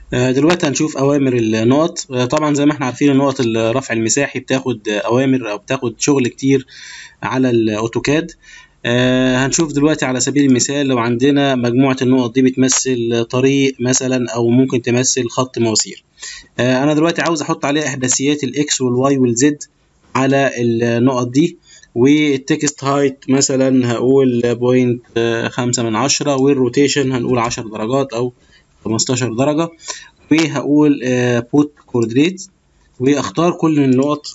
آه، دلوقتي هنشوف اوامر النقط آه، طبعا زي ما احنا عارفين النقط الرفع المساحي بتاخد اوامر او بتاخد شغل كتير على الاوتوكاد آه، هنشوف دلوقتي على سبيل المثال لو عندنا مجموعة النقط دي بتمثل طريق مثلا او ممكن تمثل خط مواسير انا دلوقتي عاوز احط عليها احداثيات الاكس والواي والزد على النقط دي والتكست هايت مثلا هقول بوينت خمسة من عشرة والروتيشن هنقول عشر درجات أو خمستاشر درجة وهقول بوت كوردينيت واختار كل النقط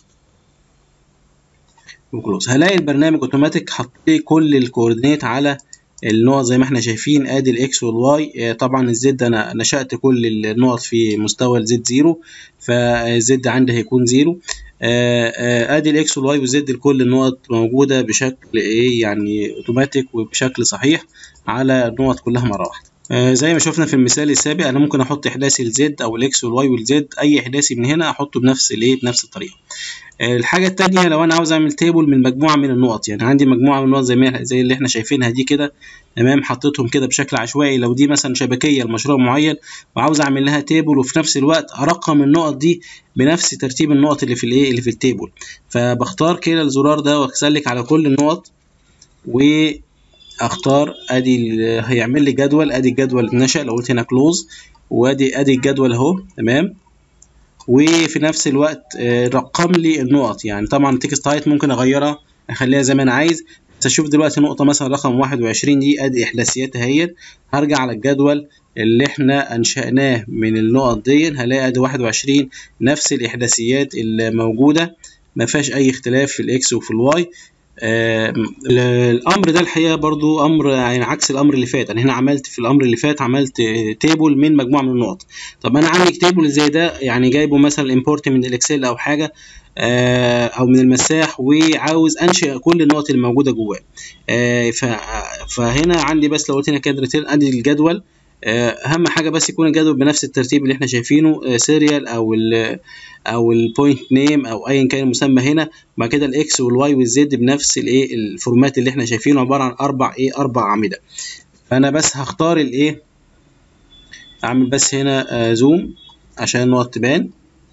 وكلوز هلاقي البرنامج اوتوماتيك حط لي كل الكوردينيت على النقط زي ما احنا شايفين ادي الاكس والواي طبعا الزد انا نشأت كل النقط في مستوى الزد زيرو فالزد عندي هيكون زيرو ادي الاكس والواي والزد لكل النقط موجوده بشكل ايه يعني اوتوماتيك وبشكل صحيح على النقط كلها مره واحده زي ما شفنا في المثال السابق انا ممكن احط احداثي الزد او الاكس والواي والزد اي احداثي من هنا احطه بنفس الايه بنفس الطريقه الحاجه الثانيه لو انا عاوز اعمل تيبل من مجموعه من النقط يعني عندي مجموعه من النقط زي ما زي اللي احنا شايفينها دي كده تمام حطيتهم كده بشكل عشوائي لو دي مثلا شبكيه لمشروع معين وعاوز اعمل لها تيبل وفي نفس الوقت ارقم النقط دي بنفس ترتيب النقط اللي في الايه اللي في التيبل فبختار كده الزرار ده واسلك على كل النقط واختار ادي هيعمل لي جدول ادي الجدول اتنشأ لو قلت هنا كلوز وادي ادي الجدول اهو تمام وفي نفس الوقت رقم لي النقط يعني طبعا التكست هايت ممكن اغيرها اخليها زي ما انا عايز بس اشوف دلوقتي نقطة مثلا رقم 21 دي ادي احداثياتها اهي هرجع على الجدول اللي احنا انشأناه من النقط دي هلاقي ادي 21 نفس الاحداثيات اللي موجودة ما فيهاش اي اختلاف في الاكس وفي الواي آه الامر ده الحقيقه برضو امر يعني عكس الامر اللي فات انا هنا عملت في الامر اللي فات عملت تيبل من مجموعه من النقط طب انا عندي تيبل زي ده يعني جايبه مثلا امبورت من الاكسل او حاجه آه او من المساح وعاوز انشئ كل النقط اللي موجوده جواه آه فهنا عندي بس لو قلت هنا كده ريتيرن ادي الجدول اهم حاجه بس يكون الجدول بنفس الترتيب اللي احنا شايفينه سيريال او ال او البوينت نيم او ايا كان المسمى هنا بعد كده الاكس والواي والزد بنفس الايه الفورمات اللي احنا شايفينه عباره عن اربع ايه اربع اعمده فانا بس هختار الايه اعمل بس هنا زوم عشان النقط تبان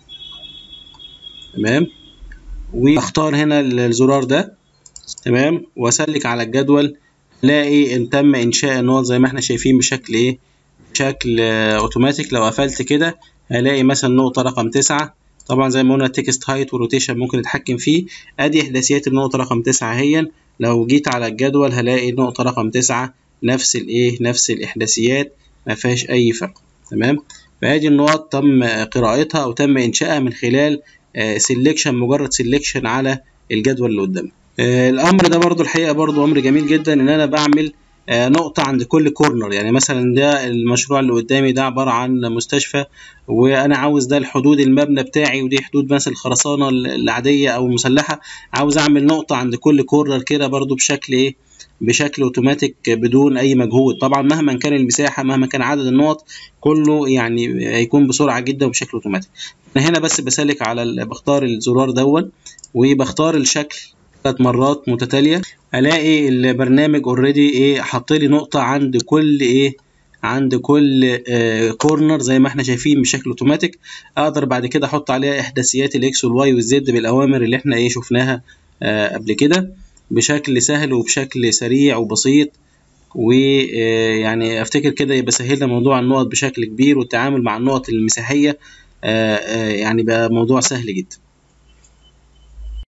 تمام واختار هنا الزرار ده تمام واسلك على الجدول الاقي ان تم انشاء النقط زي ما احنا شايفين بشكل ايه بشكل اوتوماتيك لو قفلت كده هلاقي مثلا نقطة رقم تسعة طبعا زي ما قلنا التكست هايت والروتيشن ممكن نتحكم فيه ادي احداثيات النقطة رقم تسعة هي لو جيت على الجدول هلاقي النقطة رقم تسعة نفس الايه نفس الاحداثيات ما فيهاش اي فرق تمام فهذه النقط تم قراءتها او تم انشائها من خلال سيلكشن مجرد سيلكشن على الجدول اللي قدامي الامر ده برضو الحقيقه برضو امر جميل جدا ان انا بعمل نقطة عند كل كورنر يعني مثلا ده المشروع اللي قدامي ده عبارة عن مستشفى وأنا عاوز ده الحدود المبنى بتاعي ودي حدود مثلا الخرسانة العادية أو المسلحة عاوز أعمل نقطة عند كل كورنر كده برضو بشكل إيه بشكل اوتوماتيك بدون اي مجهود طبعا مهما كان المساحه مهما كان عدد النقط كله يعني هيكون بسرعه جدا وبشكل اوتوماتيك انا هنا بس بسلك على بختار الزرار دون وبختار الشكل ثلاث مرات متتاليه الاقي البرنامج اوريدي ايه حط لي نقطه عند كل ايه عند كل آه كورنر زي ما احنا شايفين بشكل اوتوماتيك اقدر بعد كده احط عليها احداثيات الاكس والواي والزد بالاوامر اللي احنا ايه شفناها آه قبل كده بشكل سهل وبشكل سريع وبسيط ويعني افتكر كده يبقى سهلنا موضوع النقط بشكل كبير والتعامل مع النقط المساحيه آه يعني بقى موضوع سهل جدا